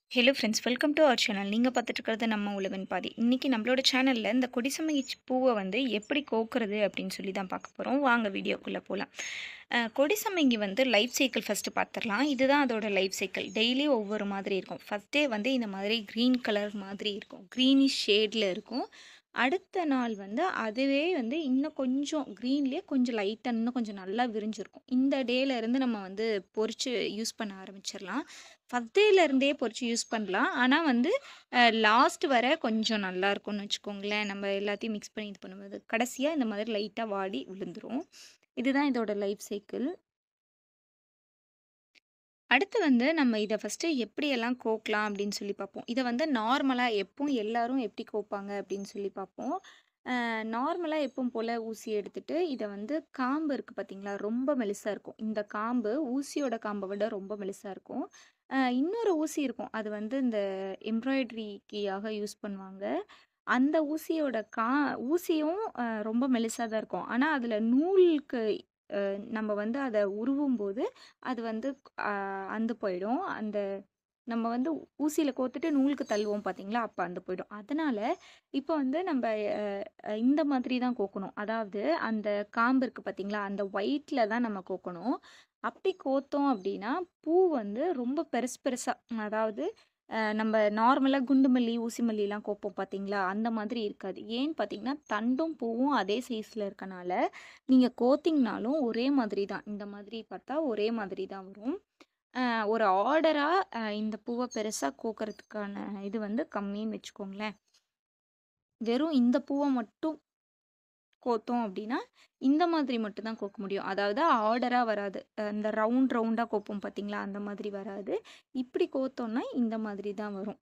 Hello friends welcome to our channel நீங்கள் பார்த்துட்டு இருக்கிறது நம்ம உழவன் பாதி இன்றைக்கி நம்மளோட சேனலில் இந்த கொடிசமங்கி பூவை வந்து எப்படி கோக்குறது அப்படின்னு சொல்லி தான் பார்க்க போகிறோம் வாங்க வீடியோக்குள்ளே போகலாம் கொடிசமங்கி வந்து லைஃப் சைக்கிள் ஃபஸ்ட்டு பார்த்துடலாம் இதுதான் அதோட லைஃப் சைக்கிள் டெய்லி ஒவ்வொரு மாதிரி இருக்கும் ஃபஸ்ட் டே வந்து இந்த மாதிரி க்ரீன் கலர் மாதிரி இருக்கும் க்ரீனிஷ் ஷேடில் இருக்கும் அடுத்த நாள் வந்து அதுவே வந்து இன்னும் கொஞ்சம் க்ரீன்லேயே கொஞ்சம் லைட்டாக இன்னும் கொஞ்சம் நல்லா விரிஞ்சிருக்கும் இந்த டேல இருந்து நம்ம வந்து பொரிச்சு யூஸ் பண்ண ஆரம்பிச்சிடலாம் ஃபஸ்ட் டேலேருந்தே பொரிச்சு யூஸ் பண்ணலாம் ஆனால் வந்து லாஸ்ட் வர கொஞ்சம் நல்லா இருக்கும்னு வச்சுக்கோங்களேன் நம்ம எல்லாத்தையும் மிக்ஸ் பண்ணி இது பண்ணும்போது கடைசியாக இந்த மாதிரி லைட்டாக வாடி விழுந்துரும் இதுதான் இதோட லைஃப் சைக்கிள் அடுத்து வந்து நம்ம இதை ஃபஸ்ட்டு எப்படியெல்லாம் கோக்கலாம் அப்படின்னு சொல்லி பார்ப்போம் இதை வந்து நார்மலாக எப்பவும் எல்லாரும் எப்படி கோப்பாங்க அப்படின்னு சொல்லி பார்ப்போம் நார்மலாக எப்பவும் போல் ஊசி எடுத்துட்டு இதை வந்து காம்பு இருக்குது பார்த்தீங்களா ரொம்ப மெலிசாக இருக்கும் இந்த காம்பு ஊசியோட காம்பை விட ரொம்ப மெலிசாக இருக்கும் அஹ் இன்னொரு ஊசி இருக்கும் அது வந்து இந்த எம்ப்ராய்டரிக்காக யூஸ் பண்ணுவாங்க அந்த ஊசியோட கா ஊசியும் அஹ் ரொம்ப மெலிசாக தான் இருக்கும் ஆனால் அதில் நூலுக்கு அஹ் நம்ம வந்து அதை உருவும் போது அது வந்து அஹ் அந்து போயிடும் அந்த நம்ம வந்து ஊசியில் கோத்துட்டு நூலுக்கு தள்ளுவோம் பார்த்தீங்களா அப்போ அந்து போயிடும் அதனால இப்போ வந்து நம்ம அஹ், அஹ், இந்த மாதிரி தான் கோக்கணும் அதாவது அந்த காம்பு இருக்குது பார்த்தீங்களா அந்த ஒயிட்டில் தான் நம்ம கோக்கணும் அப்படி கோத்தோம் அப்படின்னா பூ வந்து ரொம்ப பெருசு பெருசாக அதாவது அஹ், நம்ம நார்மலாக குண்டு மல்லி ஊசி மல்லிலாம் கோப்போம் பார்த்தீங்களா அந்த மாதிரி இருக்காது ஏன்னு பார்த்தீங்கன்னா தண்டும் பூவும் அதே சைஸில் இருக்கனால நீங்கள் கோத்திங்கனாலும் ஒரே மாதிரி தான் இந்த மாதிரி பார்த்தா ஒரே மாதிரி தான் வரும் அஹ், ஒரு ஆர்டராக இந்த பூவை பெருசாக கோக்கறதுக்கான இது வந்து கம்மின்னு வச்சுக்கோங்களேன் வெறும் இந்த பூவை மட்டும் கோத்தோம் அப்படின்னா இந்த மாதிரி மட்டும் தான் கோக்க முடியும் அதாவது ஆர்டராக வராது அஹ் இந்த ரவுண்ட் ரவுண்டாக கோப்போம் பார்த்தீங்களா அந்த மாதிரி வராது இப்படி கோத்தோம்னா இந்த மாதிரி தான் வரும்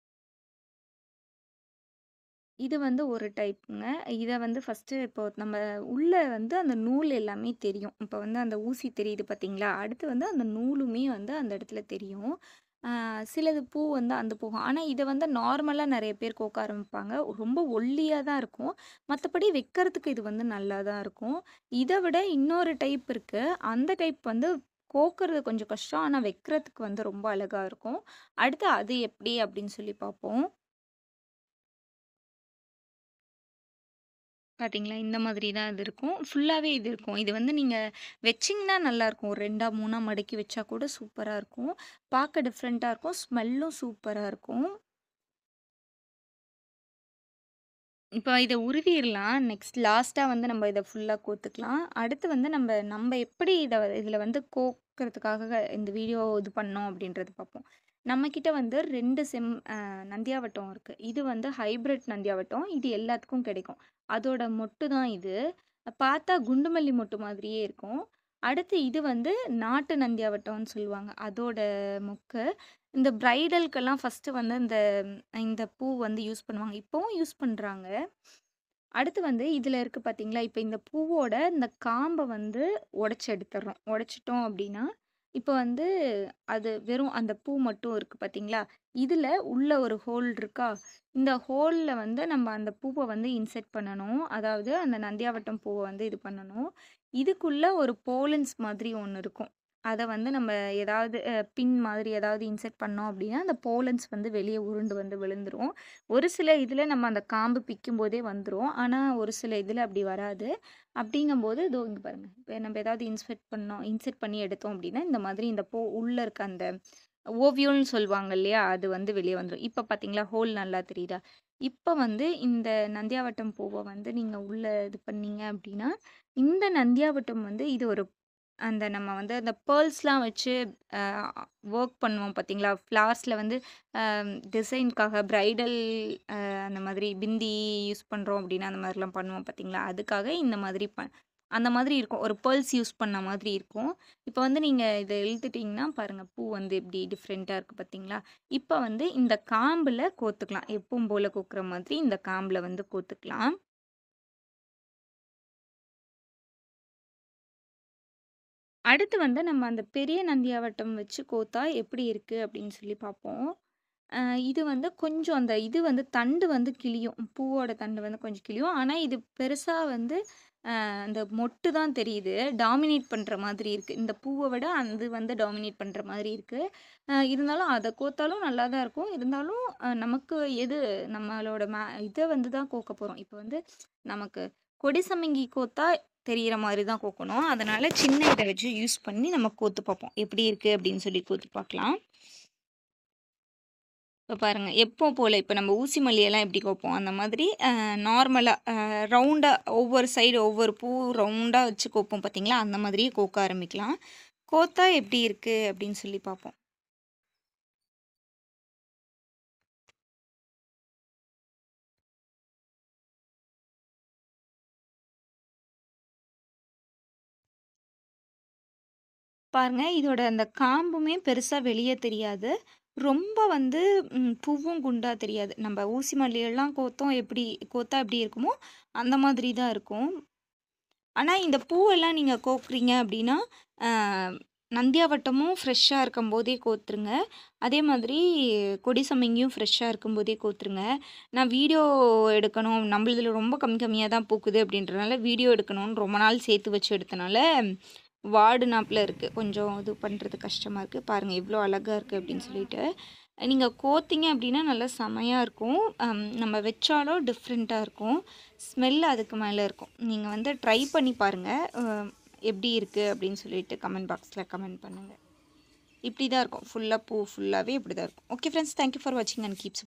இது வந்து ஒரு டைப்புங்க இதை வந்து ஃபஸ்ட்டு இப்போ நம்ம உள்ள வந்து அந்த நூல் எல்லாமே தெரியும் இப்போ வந்து அந்த ஊசி தெரியுது பார்த்தீங்களா அடுத்து வந்து அந்த நூலுமே வந்து அந்த இடத்துல தெரியும் ஆஹ் சிலது பூ வந்து அந்த போகும் ஆனால் இதை வந்து நார்மலாக நிறைய பேர் கோக்க ஆரம்பிப்பாங்க ரொம்ப ஒல்லியாக தான் இருக்கும் மற்றபடி வைக்கிறதுக்கு இது வந்து நல்லா தான் இருக்கும் இதை விட இன்னொரு டைப் இருக்குது அந்த டைப் வந்து கோக்கிறது கொஞ்சம் கஷ்டம் ஆனால் வைக்கிறதுக்கு வந்து ரொம்ப அழகாக இருக்கும் அடுத்து அது எப்படி அப்படின்னு சொல்லி பார்ப்போம் பாத்தீங்களா? இந்த மாதிரி தான் இது இருக்கும். ஃபுல்லாவே இது இருக்கும். இது வந்து நீங்க வச்சீங்கன்னா நல்லாருக்கும். ஒரு 2ஆ 3ஆ மடக்கி வச்சா கூட சூப்பரா இருக்கும். பார்க்க டிஃப்ரெண்ட்டா இருக்கும். ஸ்மெல்லும் சூப்பரா இருக்கும். இப்போ இத உருவிறலாம். நெக்ஸ்ட் லாஸ்ட்டா வந்து நம்ம இத ஃபுல்லா கோத்துக்கலாம். அடுத்து வந்து நம்ப நம்ப எப்படி இத இதில வந்து கோக்கிறதுக்காக இந்த வீடியோ இது பண்ணோம் அப்படின்றது பார்ப்போம். நம்மகிட்ட வந்து 2 செம் அ நந்தியாவட்டம் இருக்கு. இது வந்து ஹைபிரிட் நந்தியாவட்டம். இது எல்லாத்துக்கும் கிடைக்கும். அதோட மொட்டு தான் இது. பார்த்தா குண்டுமல்லி மொட்டு மாதிரியே இருக்கும். அடுத்து இது வந்து நாட்டு நந்தியாவட்டம்னு சொல்லுவாங்க. அதோட மொக்கு. இந்த பிரைடலுக்கெல்லாம் ஃபர்ஸ்ட்டு வந்து இந்த இந்த பூ வந்து யூஸ் பண்ணுவாங்க. இப்பவும் யூஸ் பண்றாங்க. அடுத்து வந்து இதில இருக்கு பார்த்தீங்களா, இப்ப இந்த பூவோட இந்த காம்ப வந்து உடைச்சு எடுத்துர்றோம். உடைச்சுட்டோம் அப்படின்னா, இப்ப வந்து அது வெறும் அந்த பூ மட்டும் இருக்கு பார்த்தீங்களா, இதில உள்ள ஒரு ஹோல் இருக்கா, இந்த ஹோல்ல வந்து நம்ம அந்த பூவ வந்து இன்செர்ட் பண்ணணும். அதாவது அந்த நந்தியாவட்டம் பூவ வந்து இது பண்ணணும். இதுக்குள்ள ஒரு போலன்ஸ் மாதிரி ஒண்ணு இருக்கும். அத வந்து நம்ம ஏதாவது அ பின் மாதிரி ஏதாவது இன்செர்ட் பண்ணோம் அப்படின்னா, அந்த போலன்ஸ் வந்து வெளிய உருண்டு வந்து விழுந்துரும். ஒரு சில இதில நம்ம அந்த காம்பு பிக்கும்போதே வந்துரும். ஆனா, ஒரு சில இதில அப்படி வராது. அப்படிங்கும்போது இதோ இங்க பாருங்க. இப்ப நம்ம ஏதாவது இன்செர்ட் பண்ணோம் இன்செர்ட் பண்ணி எடுத்தோம் அப்படின்னா, இந்த மாதிரி இந்த பூ உள்ள இருக்க அந்த ஓவியம்னு சொல்லுவாங்க இல்லையா, அது வந்து வெளிய வந்துரும். இப்ப பார்த்தீங்களா, ஹோல் நல்லா தெரியுதா? இப்ப வந்து இந்த நந்தியாவட்டம் பூவ வந்து நீங்க உள்ள இது பண்ணீங்க அப்படின்னா, இந்த நந்தியாவட்டம் வந்து இது ஒரு அந்த நம்ம வந்து அந்த பேர்ல்ஸ்லாம் வச்சு அ வொர்க் பண்ணுவோம் பார்த்தீங்களா, ஃப்ளார்ஸ்ல வந்து அ டிசைனுக்காக பிரைடல் அ அந்த மாதிரி பிந்தி யூஸ் பண்றோம் அப்படின்னா, அந்த மாதிரிலாம் பண்ணுவோம் பார்த்தீங்களா, அதுக்காக இந்த மாதிரி ப அந்த மாதிரி இருக்கும். ஒரு பேர்ல்ஸ் யூஸ் பண்ண மாதிரி இருக்கும். இப்ப வந்து நீங்க இத இழுத்துட்டீங்கன்னா பாருங்க, பூ வந்து எப்படி டிஃப்ரெண்ட்டா இருக்கு பார்த்தீங்களா? இப்ப வந்து இந்த காம்புல கோத்துக்கலாம். எப்பவும் போல கோக்குற மாதிரி இந்த காம்புல வந்து கோத்துக்கலாம். அடுத்து வந்து நம்ம அந்த பெரிய நந்தியாவட்டம் வச்சு கோத்தா எப்படி இருக்கு அப்படின்னு சொல்லி பார்ப்போம். அ இது வந்து கொஞ்சம் அந்த இது வந்து தண்டு வந்து கிழியும். பூவோட தண்டு வந்து கொஞ்சம் கிழியும். ஆனா, இது பெருசா வந்து அ அந்த மொட்டு தான் தெரியுது. டாமினேட் பண்ற மாதிரி இருக்கு. இந்த பூவ விட அது வந்து டாமினேட் பண்ற மாதிரி இருக்கு. அ இருந்தாலும் அத கோத்தாலும் நல்லா தான் இருக்கும். இருந்தாலும் அ நமக்கு எது நம்மளோட மே இத வந்து தான் கோக்க போறோம். இப்ப வந்து நமக்கு கொடி சம்மங்கி கோத்தா தெரியிற மாரி தான் கோக்கணும். அதனால சின்ன இத வச்சு யூஸ் பண்ணி நம்ம கோத்து பார்ப்போம். எப்படி இருக்கு அப்படின்னு சொல்லி கோத்து பார்க்கலாம். இப்ப பாருங்க. எப்பவும் போல இப்ப நம்ம ஊசி மல்லியெல்லாம் எப்படி கோப்போம், அந்த மாதிரி அ நார்மலா அ ரவுண்டா ஒவ்வொரு சைடு ஒவ்வொரு பூ ரவுண்டா வச்சு கோப்போம் பார்த்தீங்களா? அந்த மாதிரியே கோக்க ஆரம்பிக்கலாம். கோத்தா எப்படி இருக்கு அப்படின்னு சொல்லி பார்ப்போம். பாருங்க, இதோட அந்த காம்புமே பெருசா வெளிய தெரியாது. ரொம்ப வந்து ம் பூவும் குண்டா தெரியாது. நம்ப ஊசி மல்லியெல்லாம் கோத்தோம் எப்படி கோத்தா எப்படி இருக்குமோ, அந்த மாதிரி தான் இருக்கும். ஆனா, இந்த பூவெல்லாம் நீங்க கோக்குறீங்க அப்படின்னா, அ நந்தியாவட்டமும் ஃப்ரெஷ்ஷா இருக்கும்போதே கோத்துருங்க. அதே மாதிரி கொடி சம்மங்கியும் ஃப்ரெஷ்ஷா இருக்கும்போதே கோத்துருங்க. நான் வீடியோ எடுக்கணும், நம்மளுதுல ரொம்ப கம்மி கம்மியா தான் பூக்குது அப்படின்றனால, வீடியோ எடுக்கணும்னு ரொம்ப நாள் சேர்த்து வச்சு எடுத்தனால, வாடுனாப்ல இருக்கு. கொஞ்சம் இது பண்றது கஷ்டமா இருக்கு. பாருங்க எவ்வளோ அழகா இருக்கு அப்படின்னு சொல்லிட்டு. நீங்க கோத்தீங்க அப்படின்னா நல்லா செமையா இருக்கும். அம் நம்ம வச்சாலும் டிஃப்ரெண்ட்டா இருக்கும். ஸ்மெல் அதுக்கு மேல இருக்கும். நீங்க வந்து ட்ரை பண்ணி பாருங்க. அ எப்படி இருக்கு அப்படின்னு சொல்லிட்டு கமெண்ட் பாக்ஸ்ல கமெண்ட் பண்ணுங்க. இப்படி தான் இருக்கும். ஃபுல்லா பூ ஃபுல்லாவே இப்படி தான் இருக்கும். Okay friends. Thank you for வாட்சிங் அண்ட் கீப் சப்